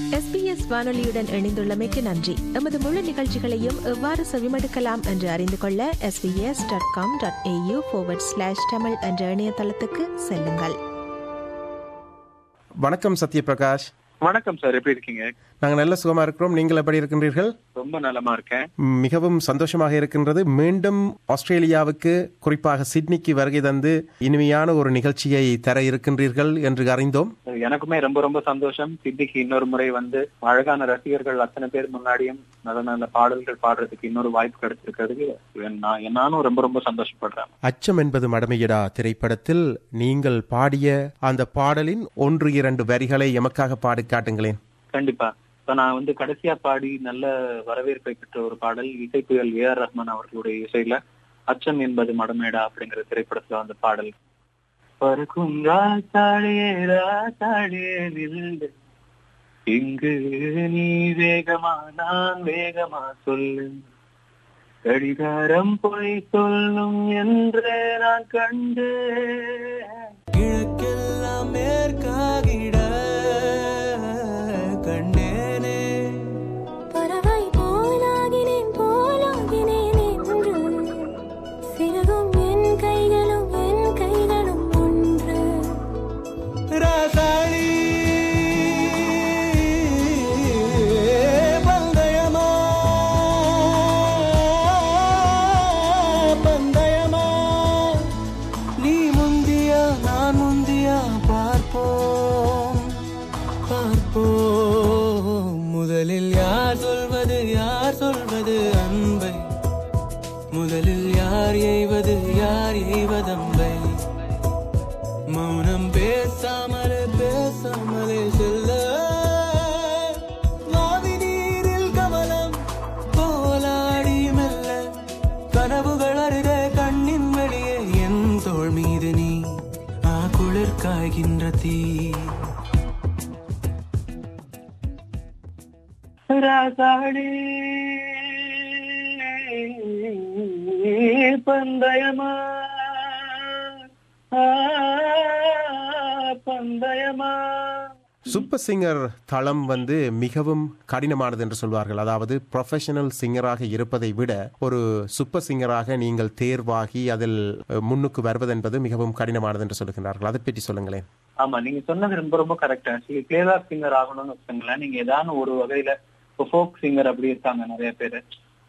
SBS வானொலியுடன் இணைந்துள்ளமைக்கு நன்றி எமது முழு நிகழ்ச்சிகளையும் எவ்வாறு செவிமடுக்கலாம் என்று அறிந்து கொள்ள SBS dot com dot AU slash Tamil என்ற இணையதளத்துக்கு செல்லுங்கள் வணக்கம் சத்யபிரகாஷ் வணக்கம் சார் எப்படி இருக்கீங்க நாங்கள் நல்ல சுகமா இருக்கிறோம் நீங்கள் எப்படி இருக்கின்றீர்கள் ரொம்ப நலமா இருக்கேன் மிகவும் சந்தோஷமாக இருக்கின்றது மீண்டும் ஆஸ்திரேலியாவுக்கு குறிப்பாக சிட்னிக்கு வருகை தந்து இனிமையான ஒரு நிகழ்ச்சியை தர இருக்கின்றீர்கள் என்று அறிந்தோம் எனக்குமே ரொம்ப ரொம்ப சந்தோஷம் சித்திக்கு இன்னொரு முறை வந்து அழகான ரசிகர்கள் அத்தனை பேர் முன்னாடியும் நல்ல நல்ல பாடல்கள் பாடுறதுக்கு இன்னொரு வாய்ப்பு கிடைச்சிருக்கிறதுக்கு நான் நானும் ரொம்ப ரொம்ப சந்தோஷப்படுறேன் அச்சம் என்பது மடமையிடா திரைப்படத்தில் நீங்கள் பாடிய அந்த பாடலின் ஒன்று இரண்டு வரிகளை எமக்காக பாடி காட்டுங்களேன் கண்டிப்பா இப்ப நான் வந்து கடைசியா பாடி நல்ல வரவேற்பை பெற்ற ஒரு பாடல் இசை புயல் ஏ ஆர் ரஹ்மான் அவர்களுடைய இசையில அச்சம் என்பது மடமேடா அப்படிங்கிற திரைப்படத்துல வந்த பாடல் பறக்கும் ராசாடியே ராசாடியே நில்லு இங்கு நீ வேகமா நான் வேகமா சொல்லு கடிகாரம் போய் சொல்லும் என்று நான் கண்டு கிழக்கெல்லாம் மேற்காகிட கண்டேனே பறவை போலாகினேன் போலாகினேன் என்று சிறகும் என் கைகளும் என் கைகளும் ஒன்று ராசாளி பந்தயமா பந்தயமா நீ முந்தியா நான் முந்தியா பார்ப்போம் பார்ப்போம் முதலில் யார் சொல்வது யார் சொல்வது அன்பை முதலில் யார் எய்வது யார் எய்வதம்பை மௌனம் பேசாமலே பேசாமலே செல்ல வாவி நீரில் கமலம் போலாடி மெல்ல கனவுகள் அருகே கண்ணின் வெளியே என் தோள் மீது நீ ஆ குளிர் காய்கின்ற தீ ராசாடி பந்தயமா ஆ, பந்தயமா சூப்பர் சிங்கர் தளம் வந்து மிகவும் கடினமானது என்று சொல்வார்கள் அதாவது ப்ரொஃபஷனல் சிங்கராக இருப்பதை விட ஒரு சூப்பர் சிங்கராக நீங்கள் தேர்வாகி அதில் அஹ், முன்னுக்கு வருவது என்பது மிகவும் கடினமானது என்று சொல்லுகிறார்கள் அதை பற்றி சொல்லுங்களேன் ஆமா நீங்க சொன்னது ரொம்ப ரொம்ப கரெக்ட் ஆக்சுவலி பிளேபேக் சிங்கர் ஆகணும்னு வச்சுக்கோங்களேன் நீங்க ஏதாவது ஒரு வகையில இப்போ ஃபோக் சிங்கர் அப்படி இருக்காங்க நிறைய பேர்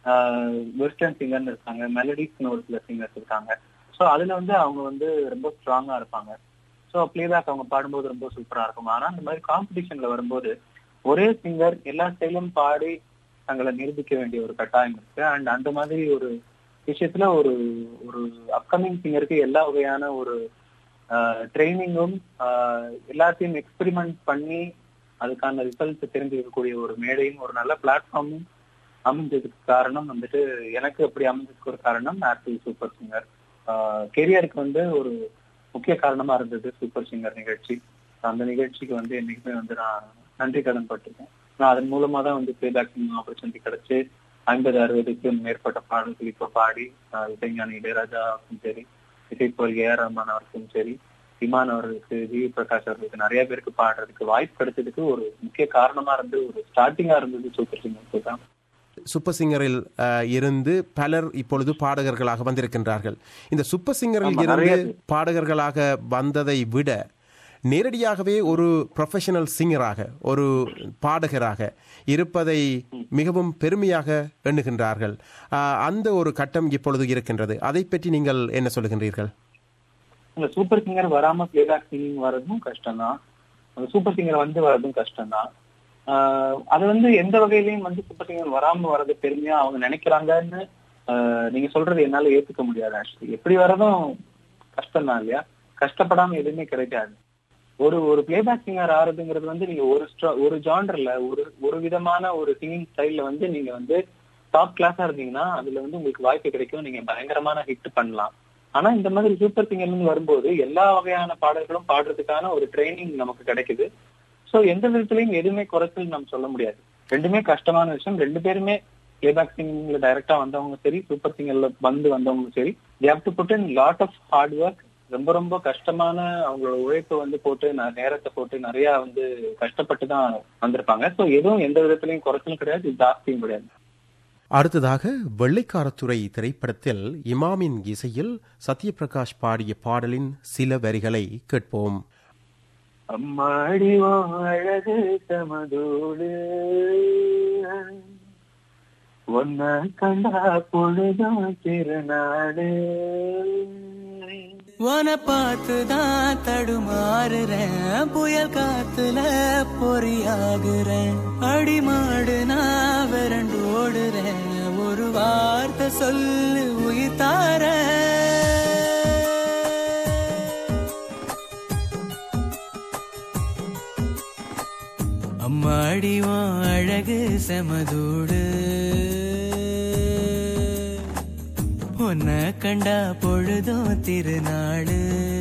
வெஸ்டர்ன் சிங்கர்னு இருக்காங்க மெலடிஸ்னு ஒரு சில சிங்கர்ஸ் இருக்காங்க ஸோ அதுல வந்து அவங்க வந்து ரொம்ப ஸ்ட்ராங்கா இருப்பாங்க ஸோ பிளேபேக் அவங்க பாடும்போது ரொம்ப சூப்பரா இருக்கும் ஆனா இந்த மாதிரி காம்படிஷன்ல வரும்போது ஒரே சிங்கர் எல்லா ஸ்டைலும் பாடி தங்களை நிரூபிக்க வேண்டிய ஒரு கட்டாயம் இருக்கு அண்ட் அந்த மாதிரி ஒரு விஷயத்துல ஒரு ஒரு அப்கமிங் சிங்கருக்கு எல்லா வகையான ஒரு ட்ரைனிங்கும் எல்லாத்தையும் எக்ஸ்பெரிமெண்ட் பண்ணி அதுக்கான ரிசல்ட் தெரிஞ்சுக்கக்கூடிய ஒரு மேடையும் ஒரு நல்ல பிளாட்ஃபார்மும் அமைஞ்சதுக்கு காரணம் வந்துட்டு எனக்கு அப்படி அமைஞ்சதுக்கு ஒரு காரணம் ஆப்பிள் சூப்பர் சிங்கர் கெரியருக்கு வந்து ஒரு முக்கிய காரணமா இருந்தது சூப்பர் சிங்கர் நிகழ்ச்சி அந்த நிகழ்ச்சிக்கு வந்து என்னைக்குமே வந்து நான் நன்றி கடன் பட்டிருக்கேன் நான் அதன் மூலமா தான் வந்து பிளேபேக் சிங்கிங் ஆப்பர்ச்சுனிட்டி கிடைச்சு ஐம்பது அறுபதுக்கும் மேற்பட்ட பாடல்கள் இப்ப பாடி ஆஹ் இசைஞானி இளையராஜாவுக்கும் சரி இசைப்போல் ஏ ஆர் ரஹ்மான் அவருக்கும் சரி இமான் அவர்களுக்கு ஜி பிரகாஷ் அவர்களுக்கு நிறைய பேருக்கு பாடுறதுக்கு வாய்ப்பு கிடைச்சதுக்கு ஒரு முக்கிய காரணமா இருந்து ஒரு ஸ்டார்டிங்கா இருந்தது சூப்பர் சிங்கருக்கு தான் சூப்பர் சிங்கரில் அஹ், இருந்து பலர் இப்பொழுது பாடகர்களாக வந்திருக்கின்றார்கள் இந்த சூப்பர் சிங்கரில் ஆமா, இருந்து நிறைய பேர். பாடகர்களாக வந்ததை விட நேரடியாகவே ஒரு ப்ரொஃபஷனல் சிங்கராக ஒரு பாடகராக இருப்பதை மிகவும் பெருமையாக எண்ணுகின்றார்கள் அஹ், அந்த ஒரு கட்டம் இப்பொழுது இருக்கின்றது அதை பற்றி நீங்கள் என்ன சொல்லுகின்றீர்கள் இந்த சூப்பர் சிங்கர் வராம பிளேபேக் சிங்கிங் வர்றதும் கஷ்டம்தான் அந்த சூப்பர் சிங்கர் வந்து வர்றதும் கஷ்டம்தான் ஆஹ் அது வந்து எந்த வகையிலயும் வந்து சூப்பர் சிங்கர் வராம வர்றது பெருமையா அவங்க நினைக்கிறாங்கன்னு ஆஹ் நீங்க சொல்றது என்னால ஏத்துக்க முடியாது ஆக்சுவலி எப்படி வர்றதும் கஷ்டம் தான் இல்லையா கஷ்டப்படாம எதுவுமே கிடைக்காது ஒரு ஒரு பிளேபேக் சிங்கர் ஆறதுங்கிறது வந்து நீங்க ஒரு ஸ்ட்ரா- ஒரு ஜான்டர்ல ஒரு ஒரு விதமான ஒரு சிங்கிங் ஸ்டைல்ல வந்து நீங்க வந்து டாப் கிளாஸா இருந்தீங்கன்னா அதுல வந்து உங்களுக்கு வாய்ப்பு கிடைக்கும் நீங்க பயங்கரமான ஹிட் பண்ணலாம் ஆனா இந்த மாதிரி சூப்பர் சிங்கர்ல இருந்து வரும்போது எல்லா வகையான பாடல்களும் பாடுறதுக்கான ஒரு ட்ரைனிங் நமக்கு கிடைக்குது சோ எந்த விதத்துலயும் எதுவுமே குறைச்சல் நம்ம சொல்ல முடியாது ரெண்டுமே கஷ்டமான விஷயம் ரெண்டு பேருமே பிளேபேக் சிங்கிங்ல டைரக்டா வந்தவங்க சரி சூப்பர் சிங்கர்ல வந்து வந்தவங்க சரி they have to put in lot of hard work ரொம்ப ரொம்ப கஷ்டமான அவங்களோட உழைப்பு வந்து போட்டு ந- நேரத்தை போட்டு நிறைய வந்து கஷ்டப்பட்டு தான் வந்திருப்பாங்க சோ எதுவும் எந்த விதத்திலையும் குறைச்சலும் கிடையாது ஜாஸ்தியும் கிடையாது அடுத்ததாக வெள்ளைக்காரத்துறை திரைப்படத்தில் இமாமின் இசையில் சத்யபிரகாஷ் பாடிய பாடலின் சில வரிகளை கேட்போம் அம்மாடி உன் அழகு சமதூடு ஒன்ன கண்டா பொழுதும் திருநாடு உன பார்த்துதான் தடுமாறுறேன் புயல் காத்துல பொறியாகுறேன் அடிமாடு நான் விரண்டு ஓடுறேன் ஒரு வார்த்தை சொல்லு உயிர் தாரேன் அம்மாடி உன் அழகு செமதூடு உன்னை கண்டா பொழுதும் திருநாடு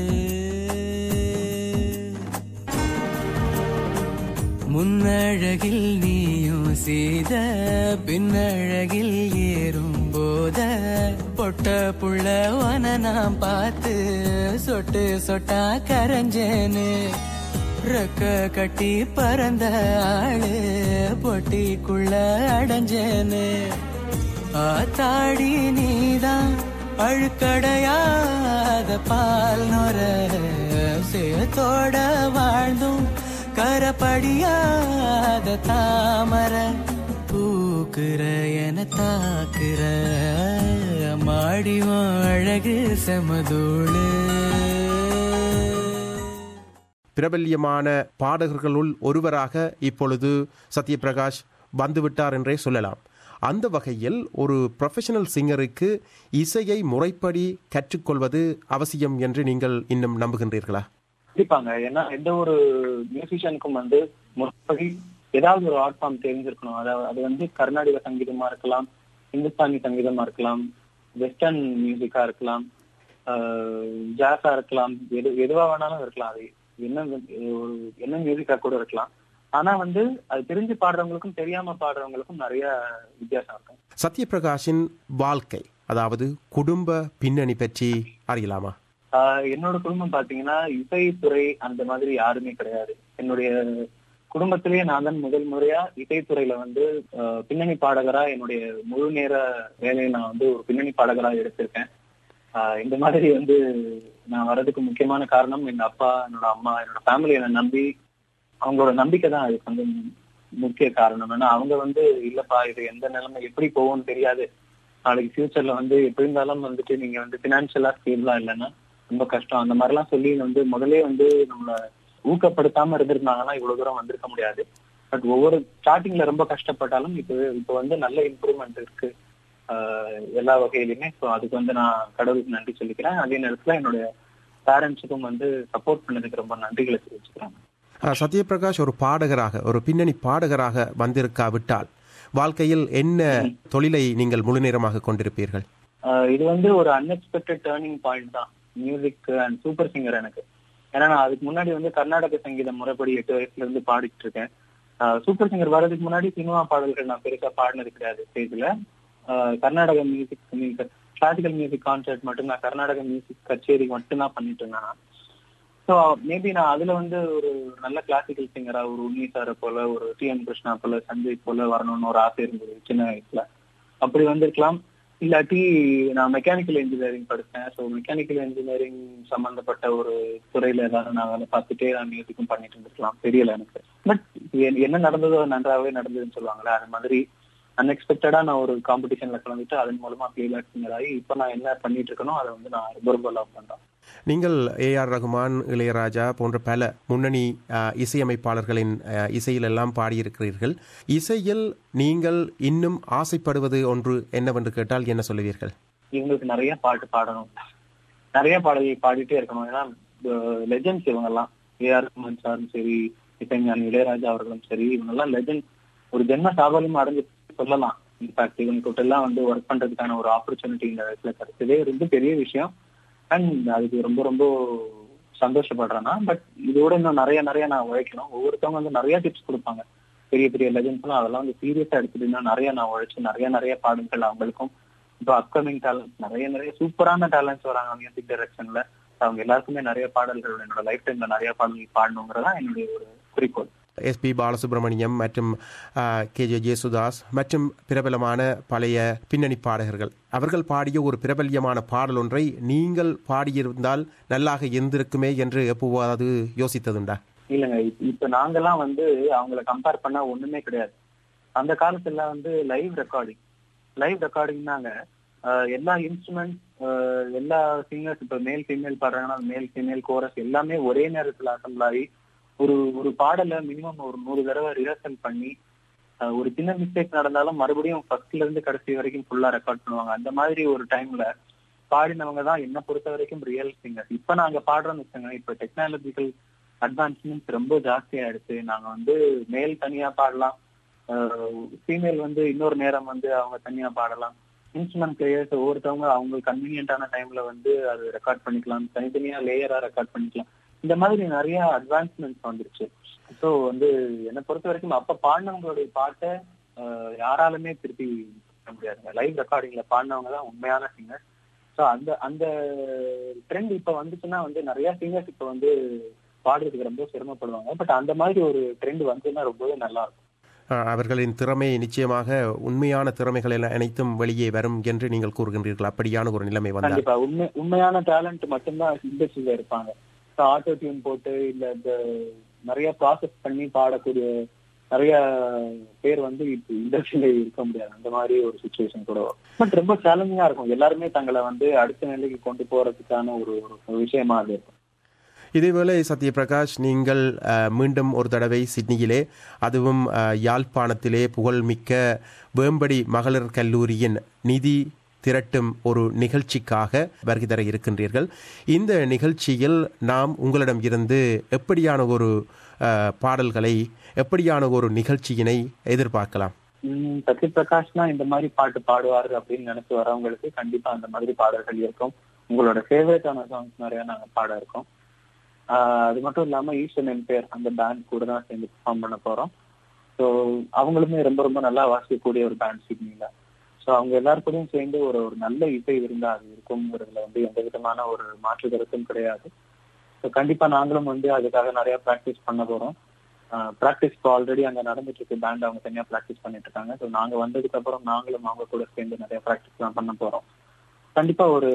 முன்னழகில் நீயும் செய்த பின்னழகில் ஏறும் போத பொட்ட புள்ள வன நான் பார்த்து சொட்டு சொட்டா கரைஞ்சேன்னு ரெக்க கட்டி பறந்த ஆளு பொட்டிக்குள்ள அடைஞ்சேன்னு ஆத்தாடி நீதான் அழுக்கடையாத பால் நொர சேத்தோட வாழ்ந்தும் கரப்படியாத தாமர பூக்குற என தாக்குற மாடிவன் அழகு செமதூளு பிரபல்யமான பாடகர்களுள் ஒருவராக இப்பொழுது சத்யபிரகாஷ் வந்துவிட்டார் என்றே சொல்லலாம் அந்த வகையில் ஒரு ப்ரொஃபஷனல் சிங்கருக்கு இசையை முறைப்படி கற்றுக்கொள்வது அவசியம் என்று நீங்கள் இன்னும் நம்புகின்றீர்களா கண்டிப்பாங்க ஏன்னா எந்த ஒரு மியூசிஷியனுக்கும் வந்து முறைப்படி ஏதாவது ஒரு ஆர்ட் ஃபார்ம் தெரிஞ்சிருக்கணும் அதாவது அது வந்து கர்நாடக சங்கீதமா இருக்கலாம் இந்துஸ்தானி சங்கீதமா இருக்கலாம் வெஸ்டர்ன் மியூசிக்கா இருக்கலாம் ஜாஸா இருக்கலாம் எது எதுவா வேணாலும் இருக்கலாம் அது என்ன வந்து ஒரு என்ன மியூசிக்கா கூட இருக்கலாம் ஆனா வந்து அது தெரிஞ்சு பாடுறவங்களுக்கும் தெரியாம பாடுறவங்களுக்கும் நிறைய வித்தியாசம் இருக்கும் சத்யபிரகாஷின் வாழ்க்கை அதாவது குடும்ப பின்னணி பற்றி அறியலாமா ஆஹ் என்னோட குடும்பம் பாத்தீங்கன்னா இசைத்துறை அந்த மாதிரி யாருமே கிடையாது என்னுடைய குடும்பத்திலேயே நான் தான் முதல் முறையா இசைத்துறையில வந்து ஆஹ் பின்னணி பாடகரா என்னுடைய முழு நேர வேலையை நான் வந்து ஒரு பின்னணி பாடகரா எடுத்திருக்கேன் ஆஹ் இந்த மாதிரி வந்து நான் வர்றதுக்கு முக்கியமான காரணம் எங்க அப்பா என்னோட அம்மா என்னோட ஃபேமிலி என்னை நம்பி அவங்களோட நம்பிக்கை தான் அதுக்கு வந்து முக்கிய காரணம் ஏன்னா அவங்க வந்து இல்லப்பா இது எந்த நிலைமை எப்படி போகும்னு தெரியாது நாளைக்கு ஃபியூச்சர்ல வந்து எப்படி இருந்தாலும் வந்துட்டு நீங்க வந்து பினான்சியலா ஸ்டேபிளா இல்லைன்னா ரொம்ப கஷ்டம் அந்த மாதிரிலாம் சொல்லி வந்து முதலே வந்து நம்மள ஊக்கப்படுத்தாம இருந்திருந்தாங்கன்னா இவ்வளவு தூரம் வந்திருக்க முடியாது பட் ஒவ்வொரு ஸ்டார்டிங்ல ரொம்ப கஷ்டப்பட்டாலும் இப்போ இப்போ வந்து நல்ல இம்ப்ரூவ்மெண்ட் இருக்கு ஆஹ் எல்லா வகையிலுமே ஸோ அதுக்கு வந்து நான் கடவுளுக்கு நன்றி சொல்லிக்கிறேன் அதே நேரத்துல என்னுடைய பேரண்ட்ஸுக்கும் வந்து சப்போர்ட் பண்ணதுக்கு ரொம்ப நன்றிகளை தெரிவிச்சுக்கிறேன் அஹ், சத்யபிரகாஷ் ஒரு பாடகராக ஒரு பின்னணி பாடகராக வந்திருக்காவிட்டால் வாழ்க்கையில் என்ன தொழிலை நீங்கள் முழு நேரமாக கொண்டிருப்பீர்கள் ஆஹ் இது வந்து ஒரு அன்எக்ஸ்பெக்டட் டேர்னிங் பாயிண்ட் தான் மியூசிக் அண்ட் சூப்பர் சிங்கர் எனக்கு ஏன்னா நான் அதுக்கு முன்னாடி வந்து கர்நாடக சங்கீதம் முறைப்படி எட்டு வயசுல இருந்து பாடிட்டு இருக்கேன் சூப்பர் சிங்கர் வர்றதுக்கு முன்னாடி சினிமா பாடல்கள் நான் பெருசா பாடினது கிடையாது ஸ்டேஜ்ல Carnatic music classical music concert மட்டும் நான் கர்நாடக மியூசிக் கச்சேரி மட்டும் தான் பண்ணிட்டு இருந்தேன் ஸோ மேபி நான் அதுல வந்து ஒரு நல்ல கிளாசிக்கல் சிங்கரா ஒரு உன்னி சாரை போல ஒரு டி எம் கிருஷ்ணா போல சஞ்சய் போல வரணும்னு ஒரு ஆசை இருந்தது சின்ன வயசுல அப்படி வந்திருக்கலாம் இல்லாட்டி நான் மெக்கானிக்கல் இன்ஜினியரிங் படிச்சேன் ஸோ மெக்கானிக்கல் இன்ஜினியரிங் சம்பந்தப்பட்ட ஒரு துறையில ஏதாவது நான் வேலை பார்த்துட்டே நான் மியூசிக்கும் பண்ணிட்டு இருந்திருக்கலாம் தெரியல எனக்கு பட் என்ன நடந்ததோ நன்றாகவே நடந்ததுன்னு சொல்லுவாங்களே அது மாதிரி அன்எக்ஸ்பெக்டடா நான் ஒரு காம்படிஷன்ல கலந்துட்டு அதன் மூலமா பிளேபேக் சிங்கர் ஆகி இப்போ நான் என்ன பண்ணிட்டு இருக்கனோ அதை வந்து நான் ரொம்ப ரொம்ப லவ் பண்றேன் நீங்கள் ஏ ஆர் ரகுமான் இளையராஜா போன்ற பல முன்னணி அஹ், இசையமைப்பாளர்களின் அஹ், இசையிலெல்லாம் பாடியிருக்கிறீர்கள் இசையில் நீங்கள் இன்னும் ஆசைப்படுவது ஒன்று என்னவென்று கேட்டால் என்ன சொல்லுவீர்கள் இவங்களுக்கு நிறைய பாட்டு பாடணும் நிறைய பாடல்கள் பாடிட்டே இருக்கணும் ஏன்னா லெஜெண்ட்ஸ் இவங்க எல்லாம் ஏஆர் ரஹ்மான் சாரும் சரி இசைஞானி இளையராஜா அவர்களும் சரி இவங்க எல்லாம் லெஜெண்ட் ஒரு ஜென்ம சாபலம் அடைஞ்சு சொல்லலாம் இன்ஃபேக்ட் இவங்க எல்லாம் வந்து ஒர்க் பண்றதுக்கான ஒரு ஆப்பர்ச்சுனிட்டி இந்த வயசுல கிடைச்சதே வந்து பெரிய விஷயம் அண்ட் அதுக்கு ரொம்ப ரொம்ப சந்தோஷப்படுறேன்னா பட் இதோட இன்னும் நிறைய நிறைய நான் உழைக்கணும் ஒவ்வொருத்தவங்க வந்து நிறைய டிப்ஸ் கொடுப்பாங்க பெரிய பெரிய லெஜெண்ட்ஸ்லாம் அதெல்லாம் வந்து சீரியஸா எடுத்துட்டு இன்னும் நிறைய நான் உழைச்சு நிறைய நிறைய பாடல்கள் அவங்களுக்கும் இப்போ அப்கமிங் டேலண்ட்ஸ் நிறைய நிறைய சூப்பரான டேலண்ட்ஸ் வராங்க மியூசிக் டைரக்ஷன்ல அவங்க எல்லாருக்குமே நிறைய பாடல்கள் என்னோட லைஃப் டைம்ல நிறைய பாடல்கள் பாடணுங்கிறதா என்னுடைய ஒரு குறிக்கோள் எஸ்பி பாலசுப்ரமணியம் மற்றும் கே ஜே ஜேசுதாஸ் மற்றும் பிரபலமான பழைய பின்னணி பாடகர்கள் அவர்கள் பாடிய ஒரு பிரபல்யமான பாடல் ஒன்றை நீங்கள் பாடியிருந்தால் நல்லாக இருந்திருக்குமே என்று எப்போவாவது யோசித்ததுண்டா இல்லைங்க இப்ப- இப்ப நாங்கெல்லாம் வந்து அவங்கள கம்பேர் பண்ணா ஒண்ணுமே கிடையாது அந்த காலத்துல வந்து லைவ் ரெக்கார்டிங் லைவ் ரெக்கார்டிங்னாங்க எல்லா இன்ஸ்ட்ருமெண்ட் எல்லா சிங்கர்ஸ் இப்ப male female பாடுறாங்கன்னா male female chorus எல்லாமே ஒரே நேரத்துல அசம்பிள் ஆகி ஒரு ஒரு பாடலை மினிமம் ஒரு நூறு தடவை ரிஹர்சல் பண்ணி அஹ், ஒரு சின்ன மிஸ்டேக் நடந்தாலும் மறுபடியும் ஃபர்ஸ்ட்ல இருந்து கடைசி வரைக்கும் ஃபுல்லா ரெக்கார்ட் பண்ணுவாங்க அந்த மாதிரி ஒரு டைம்ல பாடினவங்க தான் என்ன பொறுத்த வரைக்கும் ரியல் சிங்கர் இப்ப நாங்க பாடுறோம்னு வச்சுங்க இப்ப டெக்னாலஜிக்கல் அட்வான்ஸ்மெண்ட்ஸ் ரொம்ப ஜாஸ்தியாயிடுச்சு நாங்க வந்து மேல் தனியா பாடலாம் ஃபீமேல் வந்து இன்னொரு நேரம் வந்து அவங்க தனியா பாடலாம் இன்ஸ்ட்ருமெண்ட் பிளேயர்ஸ் ஒவ்வொருத்தவங்க அவங்க கன்வீனியன்டான டைம்ல வந்து அது ரெக்கார்ட் பண்ணிக்கலாம் தனித்தனியா லேயரா ரெக்கார்ட் பண்ணிக்கலாம் இந்த மாதிரி நிறைய அட்வான்ஸ்மெண்ட்ஸ் வந்துருச்சு ஸோ வந்து என்னை பொறுத்த வரைக்கும் அப்ப பாடினவங்களுடைய பாட்டை அஹ், யாராலுமே திருப்பி பண்ண முடியாதுங்க லைவ் ரெக்கார்டிங்ல பாடினவங்க தான் உண்மையான சிங்கர் ஸோ அந்த அந்த ட்ரெண்ட் இப்ப வந்துச்சுன்னா வந்து நிறைய சிங்கர்ஸ் இப்ப வந்து பாடுறதுக்கு ரொம்ப சிரமப்படுவாங்க பட் அந்த மாதிரி ஒரு ட்ரெண்ட் வந்துன்னா ரொம்பவே நல்லா இருக்கும் அஹ், அவர்களின் திறமை நிச்சயமாக உண்மையான திறமைகள் எல்லாம் அனைத்தும் வெளியே வரும் என்று நீங்கள் கூறுகின்றீர்கள் அப்படியான ஒரு நிலைமை வந்தால் கண்டிப்பா உண்மை உண்மையான டேலண்ட் மட்டும்தான் இண்டஸ்ட்ரியில இருப்பாங்க ஆட்டோ டியூன் போட்டு இல்ல இந்த நிறைய ப்ராசஸ் பண்ணி பாடக்கூடிய நிறைய பேர் வந்து இப்ப இண்டஸ்ட்ரியில இருக்க முடியாது அந்த மாதிரி ஒரு சுச்சுவேஷன் கூட வரும் பட் ரொம்ப சேலஞ்சிங்கா இருக்கும் எல்லாருமே தங்களை வந்து அடுத்த நிலைக்கு கொண்டு போறதுக்கான ஒரு ஒரு விஷயமா அது இருக்கும் இதேவேளை சத்யபிரகாஷ் நீங்கள் அஹ், மீண்டும் ஒரு தடவை சிட்னியிலே அதுவும் அஹ், யாழ்ப்பாணத்திலே புகழ்மிக்க வேம்படி மகளிர் கல்லூரியின் நிதி திரட்டும் ஒரு நிகழ்ச்சிக்காக வருகை தர இருக்கின்றீர்கள் இந்த நிகழ்ச்சியில் நாம் உங்களிடம் இருந்து எப்படியான ஒரு அஹ், பாடல்களை எப்படியான ஒரு நிகழ்ச்சியினை எதிர்பார்க்கலாம் உம் சத்ய பிரகாஷ்னா இந்த மாதிரி பாட்டு பாடுவாரு அப்படின்னு நினைச்சு வரவங்களுக்கு கண்டிப்பா அந்த மாதிரி பாடல்கள் இருக்கும் உங்களோட ஃபேவரட்டான சாங்ஸ் நிறைய நாங்க பாட இருக்கோம் ஆஹ் அது மட்டும் இல்லாம ஈஸ்வன் எம்பையர் அந்த பேண்ட் கூட தான் சேர்ந்து பெர்ஃபார்ம் பண்ண போறோம் ஸோ அவங்களுமே ரொம்ப ரொம்ப நல்லா வாசிக்கக்கூடிய ஒரு பேண்ட் சிட்னில ஸோ அவங்க எல்லாருக்கூடயும் சேர்ந்து ஒரு ஒரு நல்ல இசை விருந்தா அது இருக்குங்கிறதுல வந்து எந்த விதமான ஒரு மாற்று கருத்தும் கிடையாது ஸோ கண்டிப்பா நாங்களும் வந்து அதுக்காக நிறைய ப்ராக்டிஸ் பண்ண போறோம் ப்ராக்டிஸ் இப்போ ஆல்ரெடி அங்க நடந்துட்டு இருக்கு பேண்ட் அவங்க தனியா ப்ராக்டிஸ் பண்ணிட்டு இருக்காங்க ஸோ நாங்க வந்ததுக்கு அப்புறம் நாங்களும் அவங்க கூட சேர்ந்து நிறைய ப்ராக்டிஸ் எல்லாம் பண்ண போறோம் கண்டிப்பா ஒரு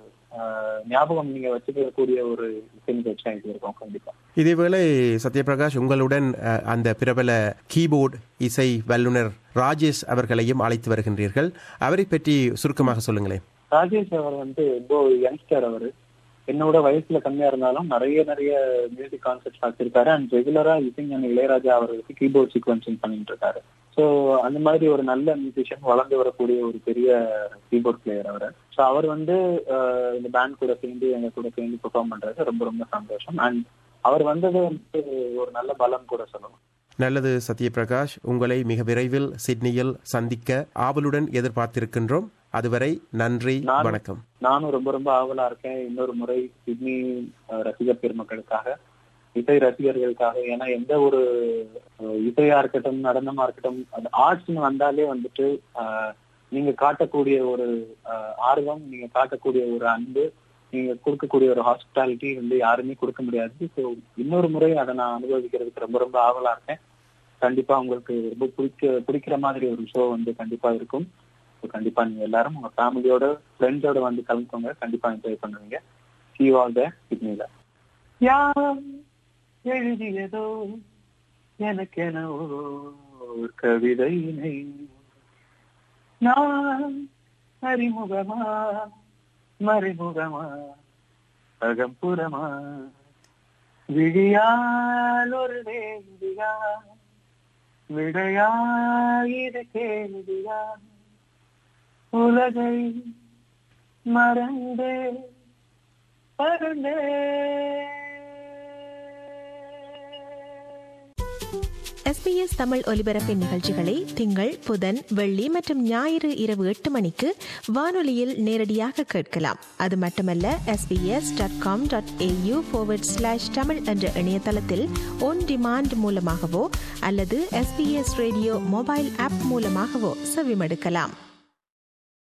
ஆஹ், ஞாபகம் நீங்க வச்சுக்கக்கூடிய ஒரு இசை நிகழ்ச்சியா இது இருக்கும் கண்டிப்பா இதேவேளை சத்யபிரகாஷ் உங்களுடன் அஹ், அந்த பிரபல கீபோர்டு இசை வல்லுனர் ராஜேஷ் அவர்களையும் அழைத்து வருகின்றீர்கள் அவரை பற்றி சுருக்கமாக சொல்லுங்களேன் ராஜேஷ் அவர் வந்து ரொம்ப யங்ஸ்டர் அவரு என்னோட வயசுல கம்மியா இருந்தாலும் நிறைய நிறைய மியூசிக் கான்செப்ட் வச்சிருக்காரு அண்ட் ரெகுலரா இசைஞானி இளையராஜா அவர்களுக்கு கீபோர்ட் சீக்வன்சிங் பண்ணிட்டு இருக்காரு ஸோ அந்த மாதிரி ஒரு நல்ல மியூசிஷியன் வளர்ந்து வரக்கூடிய ஒரு பெரிய கீபோர்ட் பிளேயர் அவர் ஸோ அவர் வந்து ஆஹ், இந்த பேண்ட் கூட சேர்ந்து எங்க கூட சேர்ந்து பெர்ஃபார்ம் பண்றது ரொம்ப ரொம்ப சந்தோஷம் அண்ட் அவர் வந்தது வந்து ஒரு நல்ல பலம் கூட சொல்லணும் நல்லது சத்யபிரகாஷ் உங்களை மிக விரைவில் சிட்னியில் சந்திக்க ஆவலுடன் எதிர்பார்த்திருக்கின்றோம் அதுவரை நன்றி நான் வணக்கம் நானும் ரொம்ப ரொம்ப ஆவலா இருக்கேன் இன்னொரு முறை சிட்னி அஹ், ரசிகர் பெருமக்களுக்காக இசை ரசிகர்களுக்காக ஏன்னா எந்த ஒரு அஹ், இசையா இருக்கட்டும் நடனமா இருக்கட்டும் அது ஆர்ட்ஸ்னு வந்தாலே வந்துட்டு அஹ், நீங்க காட்டக்கூடிய ஒரு அஹ், ஆர்வம் நீங்க காட்டக்கூடிய ஒரு அன்பு நீங்க கொடுக்கக்கூடிய ஒரு ஹாஸ்பிட்டாலிட்டி வந்து யாருமே கொடுக்க முடியாது ஸோ இன்னொரு முறை அதை நான் அனுபவிக்கிறதுக்கு ரொம்ப ரொம்ப ஆவலா இருக்கேன் கண்டிப்பா உங்களுக்கு ரொம்ப பிடிக்க பிடிக்கிற மாதிரி ஒரு ஷோ வந்து கண்டிப்பா இருக்கும் So, கண்டிப்பா நீங்க எல்லாரும் உங்க ஃபேமிலியோட ஃப்ரெண்ட்ஸோட வந்து கலந்துக்கோங்க கண்டிப்பா என்ஜாய் பண்ணுவீங்க சி ஆல் த சிட்னில யார் எழுதியதோ எனக்கென ஒரு கவிதையினை நான் அறிமுகமா மறைமுகமா அகம்புறமா விழியால் ஒரு வேண்டியா விடையாயிரு கேள்வியா உலகை மறந்து பறந்தே எஸ்பிஎஸ் தமிழ் ஒலிபரப்பின் நிகழ்ச்சிகளை திங்கள் புதன் வெள்ளி மற்றும் ஞாயிறு இரவு எட்டு மணிக்கு வானொலியில் நேரடியாக கேட்கலாம் அது மட்டுமல்ல SBS dot com dot AU slash Tamil என்ற இணையதளத்தில் ஒன் டிமாண்ட் மூலமாகவோ அல்லது எஸ்பிஎஸ் ரேடியோ மொபைல் ஆப் மூலமாகவோ செவிமடுக்கலாம்